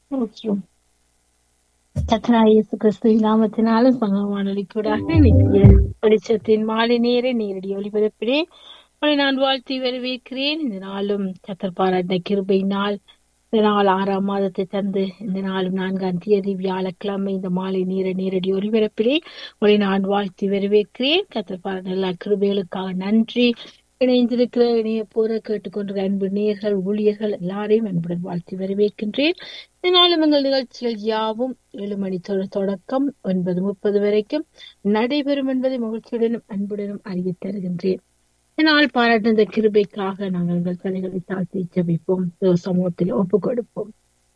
ஸ்தோத்திரம். கர்த்தராகிய இயேசு கிறிஸ்துவின் நாமத்தினாலும் சங்கமானொலி கூடாக நித்திய வெளிச்சத்தின் மாலை நேர நேரடி ஒளிபரப்பிலே உங்களை நான் வாழ்த்தி வரவேற்கிறேன் இந்த நாளும் கத்தர் பாராட்டின கிருபை நாள் இந்த நாள் ஆறாம் மாதத்தை தந்து இந்த நாளும் நான்காம் தேதி வியாழக்கிழமை இந்த மாலை நேர நேரடி ஒளிபரப்பிலே உங்களை நான் வாழ்த்தி வரவேற்கிறேன் கத்தர் பாராட்டின எல்லா கிருபைகளுக்காக நன்றி இணைந்திருக்கிற இணைய போற கேட்டுக்கொண்டிருக்கிற அன்பு நேர்கள் ஊழியர்கள் எல்லாரையும் அன்புடன் வாழ்த்தி வரவேற்கின்றேன் இதனாலும் எங்கள் நிகழ்ச்சிகள் யாவும் ஏழு மணி தொ- தொடக்கம் ஒன்பது முப்பது வரைக்கும் நடைபெறும் என்பதை மகிழ்ச்சியுடனும் அன்புடனும் அறிவித் தருகின்றேன் இதனால் பாராட்டின இந்த கிருபைக்காக நாங்கள் எங்கள் தலைகளை தாழ்த்தி ஜெபிப்போம் தேவ சமூகத்தில் ஒப்பு கொடுப்போம்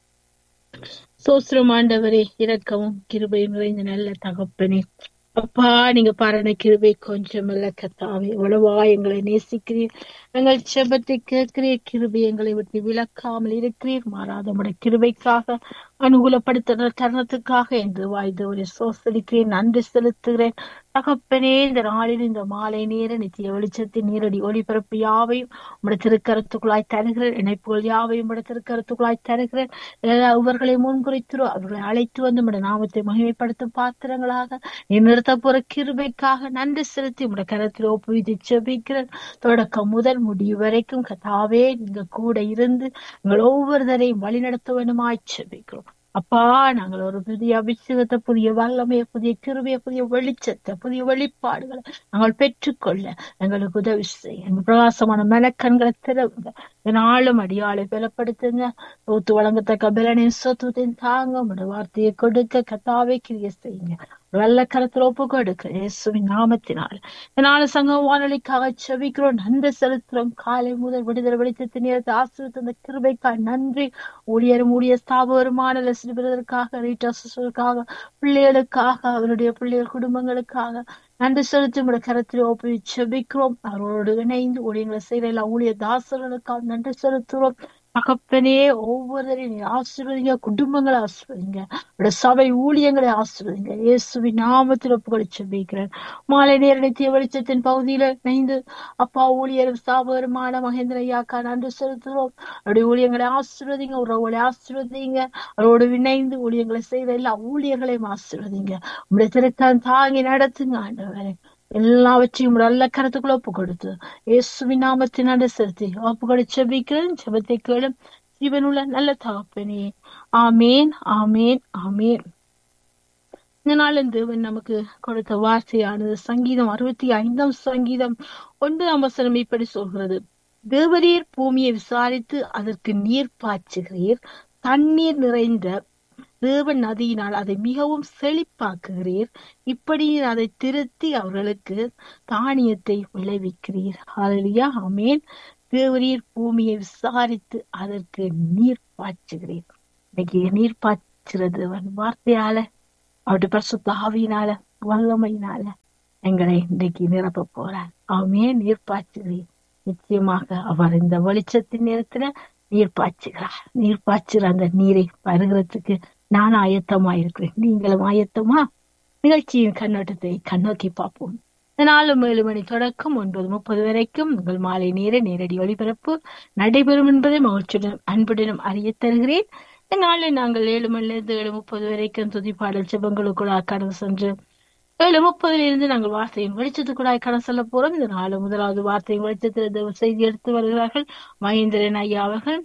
சோஸ்திரம் ஆண்டவரே இரக்கமும் கிருபையும் நிறைந்த நல்ல தகப்பனே அப்பா நீங்க பாருன கிருபை கொஞ்சம் இல்ல கத்தாவே எவ்வளவா எங்களை நேசிக்கிறீர் எங்கள் செபத்தை கேட்கிறீர் கிருபை எங்களை விட்டு விலக்காமல் இருக்கிறீர் மாறாத உடைய கிருபைக்காக அனுகூலப்படுத்துகிற தருணத்துக்காக என்று வாய்ந்தவரை சோசரிக்கிறேன் நன்றி செலுத்துகிறேன் தகப்பனே இந்த நாளில் இந்த மாலை நேர நித்திய வெளிச்சத்தின் நீரடி ஒளிபரப்பு யாவையும் உடைய திருக்கரத்துக்குள்ளாய் தருகிறேன் இணைப்புகள் யாவையும் உடைய திருக்கரத்துக்குள்ளாய் தருகிறேன் எல்லா இவர்களை முன்குறித்துறோம் அவர்களை அழைத்து வந்து உடைய நாமத்தை மகிமைப்படுத்தும் பாத்திரங்களாக நீ நிறுத்த போற கிருபைக்காக நன்றி செலுத்தி உடைய கரத்தில் ஒப்புவித்து செபிக்கிறேன் தொடக்கம் முதல் முடிவு வரைக்கும் கதாவே நீங்க கூட இருந்து எங்கள் ஒவ்வொருத்தரையும் வழிநடத்த வேண்டுமாய் செபிக்கிறோம் அப்பா நாங்கள் ஒரு புதிய அபிஷேகத்தை புதிய வல்லமையை புதிய கிருபையை புதிய வெளிச்சத்தை புதிய வெளிப்பாடுகளை நாங்கள் பெற்றுக்கொள்ள எங்களுக்கு உதவி செய்ய எங்கள் பிரகாசமான மனக்கண்களை திறவுங்க நாளும் அடியாளை பலப்படுத்துங்க தோத்து வழங்கத்தக்க பலனையும் சொத்துவத்தையும் தாங்க உங்களோட வார்த்தையை கொடுக்க கத்தாவே கிரிய செய்யுங்க நல்ல கரத்தில் ஒப்பு கொடுக்க இயேசுவின் நாமத்தினால் இதனால சங்க வானொலிக்காக செபிக்கிறோம் நன்றி செலுத்துறோம் காலை முதல் விடுதலை வெளிச்சத்தின் நேரத்தை ஆசிரியர் அந்த கிருபைக்காய் நன்றி ஊழியரும் ஊழிய ஸ்தாபகருமான லட்சுமி பிரதருக்காக ரீட்டா சிஸ்டருக்காக பிள்ளைகளுக்காக அவருடைய பிள்ளைகள் குடும்பங்களுக்காக நன்றி செலுத்தி உங்களுடைய கரத்தில் ஒப்பி செபிக்கிறோம் அவரோடு இணைந்து ஊழியங்களை செய்யற எல்லா ஊழிய தாசர்களுக்காக நன்றி செலுத்துறோம் தகப்பனே ஒவ்வொருவரையும் நீ ஆசீர்வதிங்க குடும்பங்களை ஆசீர்வதிங்க உடைய சபை ஊழியங்களை ஆசீர்வதிங்க இயேசுவின் நாமத்தில் ஒப்புகளை செபிக்கிறேன் மாலை நேர நித்திய வெளிச்சத்தின் பகுதியில இணைந்து அப்பா ஊழியரும் ஸ்தாபகருமான மகேந்திர ஐயாக்கா நன்றி செலுத்துகிறோம் அவருடைய ஊழியங்களை ஆசீர்வதிங்க உறவுகளை ஆசீர்வதிங்க அவரோடு இணைந்து ஊழியங்களை செய்த எல்லா ஊழியர்களையும் ஆசீர்வதிங்க உங்களுடைய திருக்கன் தாங்கி நடத்துங்க ஆண்டவரே எல்லாவற்றையும் நல்ல கருத்துக்குள்ள ஒப்பு கொடுத்து இயேசுவின் நாமத்தினால செலுத்தி ஒப்பு கொடுத்து செபிக்கிறேன் செபத்தை கேளும் ஜீவனுள்ள நல்ல தகப்பனே ஆமேன் ஆமேன் ஆமேன் இந்த நாளில் தேவன் நமக்கு கொடுத்த வார்த்தையானது சங்கீதம் அறுபத்தி ஐந்தாம் சங்கீதம் ஒன்பதாம் வசனம் இப்படி சொல்கிறது தேவரீர் பூமியை விசாரித்து அதற்கு நீர் பாய்ச்சுகிறீர் தண்ணீர் நிறைந்த தேவ நதியினால் அதை மிகவும் செழிப்பாக்குகிறீர் இப்படி அதை திருத்தி அவர்களுக்கு தானியத்தை விளைவிக்கிறீர் ஹalleluya ஆமென் தேவரீர் பூமியை விசாரித்து அதற்கு நீர் பாய்ச்சுகிறீர் இன்னைக்கு நீர் பாய்ச்சுறது அவன் வார்த்தையால அவருடைய பரிசுத்த ஆவியினால வல்லமையினால எங்களை இன்றைக்கு நிரப்ப போறார் அவமே நீர் பாய்ச்சுகிறீர் நிச்சயமாக அவர் இந்த வெளிச்சத்தின் நேரத்துல நீர் பாய்ச்சுகிறார் நீர் பாய்ச்சுகிற அந்த நீரை பருகிறதுக்கு நான் ஆயத்தமா இருக்கிறேன் நீங்களும் ஆயத்தமா நிகழ்ச்சியின் கண்ணோட்டத்தை கண்ணோக்கி பார்ப்போம் இந்த நாலு ஏழு மணி தொடக்கம் ஒன்பது முப்பது வரைக்கும் உங்கள் மாலை நேர நேரடி ஒளிபரப்பு நடைபெறும் என்பதை மகிழ்ச்சியுடன் அன்புடனும் அறிய தருகிறேன் இந்த நாளில் நாங்கள் ஏழு மணிலிருந்து ஏழு முப்பது வரைக்கும் துதிப்பாடல் செபங்களுக்குள்ள கடந்து சென்று ஏழு முப்பதுல இருந்து நாங்கள் வார்த்தையின் வெளிச்சத்துக்குள்ளாய் கடந்து செல்ல போறோம் இந்த நாலு முதலாவது வார்த்தையின் வெளிச்சத்தில் தேவ செய்தி எடுத்து வருகிறார்கள் மகேந்திரன் ஐயா அவர்கள்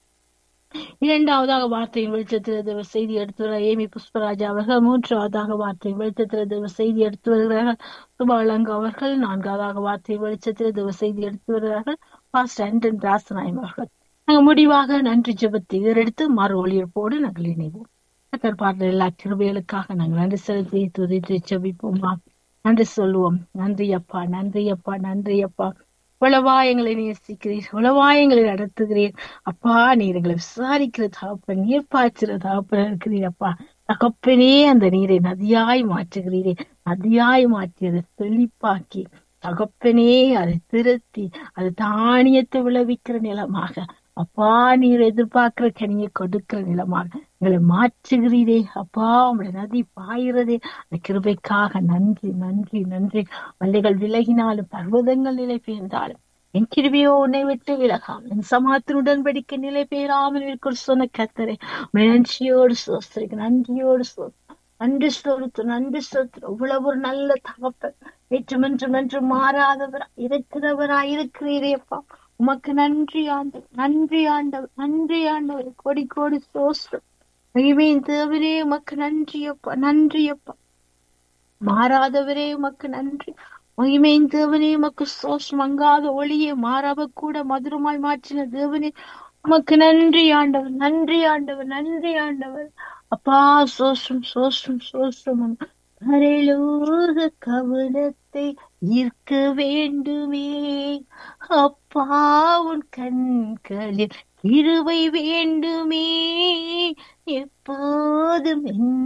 இரண்டாவதாக வார்த்தையின் வெளிச்சத்தில் தேவ செய்தி எடுத்து வர ஏமி புஷ்பராஜா அவர்கள் மூன்றாவதாக வார்த்தையின் வெளிச்சத்தில் தேவ செய்தி எடுத்து வருகிறார்கள் சுபாலங்க அவர்கள் நான்காவதாக வார்த்தையின் வெளிச்சத்தில் தேவ செய்தி எடுத்து வருகிறார்கள் பாஸ்டர் ஆண்டன் ராசநாயம் அவர்கள் நாங்கள் முடிவாக நன்றி ஜெபத்தை எடுத்து மறு ஒளியற்போடு நாங்கள் இணைவோம் கத்தர் பாடுற எல்லா கிருபைகளுக்காக நாங்கள் நன்றி செலுத்தி துதித்து ஜெபிப்போமா நன்றி சொல்லுவோம் நன்றி அப்பா நன்றி அப்பா நன்றி அப்பா உளவா எங்களை நேசிக்கிறீர் உளவா எங்களை நடத்துகிறீர் அப்பா நீர் எங்களை விசாரிக்கிற தகப்பன் நீர் பாய்ச்சுற தகப்பன் இருக்கிறீர் அப்பா தகப்பனே அந்த நீரை நதியாய் மாற்றுகிறீரே நதியாய் மாற்றி அதை செழிப்பாக்கி தகப்பனே அதை திருத்தி அது தானியத்தை விளைவிக்கிற நிலமாக அப்பா நீர் எதிர்பார்க்கிற கனியை கொடுக்கிற நிலமாக எங்களை மாற்றுகிறீரே அப்பா உங்களுடைய நதி பாயிறதே அந்த கிருபைக்காக நன்றி நன்றி நன்றி மல்லைகள் விலகினாலும் பர்வதங்கள் நிலை பெயர்ந்தாலும் என் கிருபியோ உன்னை விட்டு விலகாம் என் சமாத்தின் உடன்படிக்கை நிலை பெயராமல் இருக்கிற சொன்ன கத்தரை நன்றியோடு சோஸ்திரிக்கு நன்றியோடு சோ நன்றி சொலுத்து நன்றி சொலுத்து இவ்வளவு ஒரு நல்ல தகப்பன் நேற்றும் என்றும் என்று மாறாதவரா இருக்கிறவரா இருக்கிறீரேப்பா உமக்கு நன்றி ஆண்டவர் நன்றி ஆண்டவர் நன்றி ஆண்டவர் கோடி கோடி சோஸ்திரம் மகிமையின் தேவரே உமக்கு நன்றியப்பா நன்றியப்பா மாறாதவரே உமக்கு நன்றி மகிமையின் தேவனே உமக்கு சோஸ் மங்காத ஒளியை மாறாவ கூட மதுரமாய் மாற்றின தேவனே உமக்கு நன்றி ஆண்டவர் நன்றி ஆண்டவர் நன்றி ஆண்டவர் அப்பா சோஸ்ரம் சோஸ்ரம் சோஸ்ரம் பரலோக கவனத்தை ஈர்க்க வேண்டுமே அப்பா உன் கண்களில் இருவை வேண்டுமே எப்போதும் என்